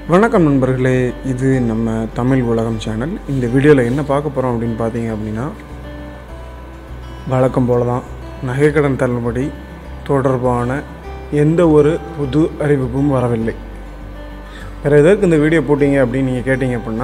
வணக்கம் நண்பர்களே இது நம்ம தமிழ் உலகம் சேனல் இந்த வீடியோவில் என்ன பார்க்க போகிறோம் அப்படின்னு பார்த்தீங்க அப்படின்னா வழக்கம் போல தான் நகைக்கடன் தள்ளுபடி தொடர்பான எந்த ஒரு புது அறிவிப்பும் வரவில்லை வேறு எதற்கு இந்த வீடியோ போட்டீங்க அப்படின்னு நீங்கள் கேட்டிங்க அப்படின்னா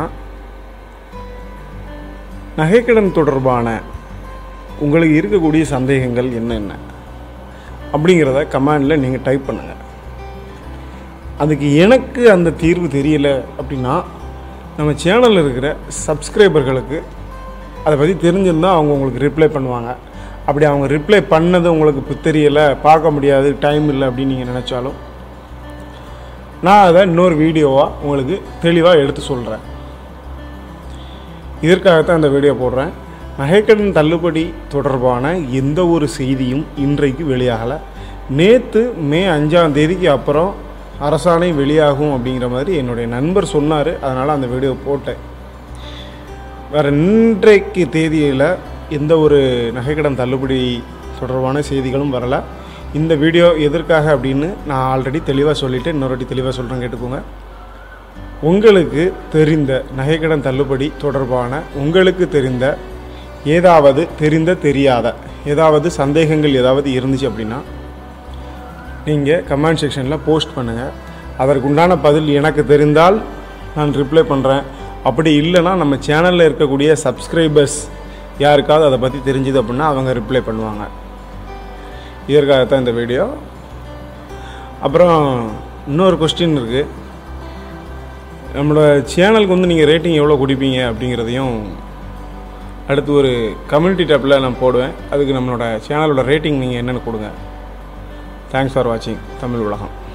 நகைக்கடன் தொடர்பான உங்களுக்கு இருக்கக்கூடிய சந்தேகங்கள் என்னென்ன அப்படிங்கிறத கமெண்டில் நீங்கள் டைப் பண்ணுங்கள் அதுக்கு எனக்கு அந்த தீர்வு தெரியல அப்படின்னா நம்ம சேனலில் இருக்கிற சப்ஸ்கிரைபர்களுக்கு அதை பற்றி தெரிஞ்சிருந்தால் அவங்க உங்களுக்கு ரிப்ளை பண்ணுவாங்க அப்படி அவங்க ரிப்ளை பண்ணது உங்களுக்கு இப்போ தெரியலை பார்க்க முடியாது டைம் இல்லை அப்படின்னு நீங்கள் நினச்சாலும் நான் அதை இன்னொரு வீடியோவாக உங்களுக்கு தெளிவாக எடுத்து சொல்கிறேன் இதற்காகத்தான் இந்த வீடியோ போடுறேன் நகைக்கடன் தள்ளுபடி தொடர்பான எந்த ஒரு செய்தியும் இன்றைக்கு வெளியாகலை நேற்று மே அஞ்சாம் தேதிக்கு அப்புறம் அரசாணை வெளியாகும் அப்படிங்கிற மாதிரி என்னுடைய நண்பர் சொன்னார் அதனால் அந்த வீடியோ போட்டேன் வேறு இன்றைக்கு தேதியில் எந்த ஒரு நகைக்கடன் தள்ளுபடி தொடர்பான செய்திகளும் வரலை இந்த வீடியோ எதற்காக அப்படின்னு நான் ஆல்ரெடி தெளிவாக சொல்லிவிட்டு இன்னொரு வாட்டி தெளிவாக சொல்கிறேன் கேட்டுக்கோங்க உங்களுக்கு தெரிந்த நகைக்கடன் தள்ளுபடி தொடர்பான உங்களுக்கு தெரிந்த ஏதாவது தெரிந்த தெரியாத ஏதாவது சந்தேகங்கள் ஏதாவது இருந்துச்சு அப்படின்னா நீங்கள் கமெண்ட் செக்ஷனில் போஸ்ட் பண்ணுங்கள் அதற்கு உண்டான பதில் எனக்கு தெரிந்தால் நான் ரிப்ளை பண்ணுறேன் அப்படி இல்லைன்னா நம்ம சேனலில் இருக்கக்கூடிய சப்ஸ்கிரைபர்ஸ் யாருக்காவது அதை பற்றி தெரிஞ்சுது அப்படின்னா அவங்க ரிப்ளை பண்ணுவாங்க இதற்காகத்தான் இந்த வீடியோ அப்புறம் இன்னொரு கொஸ்டின் இருக்குது நம்மளோட சேனலுக்கு வந்து நீங்கள் ரேட்டிங் எவ்வளோ கொடுப்பீங்க அப்படிங்கிறதையும் அடுத்து ஒரு கம்யூனிட்டி டேப்பில் நான் போடுவேன் அதுக்கு நம்மளோட சேனலோட ரேட்டிங் நீங்கள் என்னென்னு கொடுங்க தேங்க்ஸ் ஃபார் வாட்சிங் தமிழ் உலகம்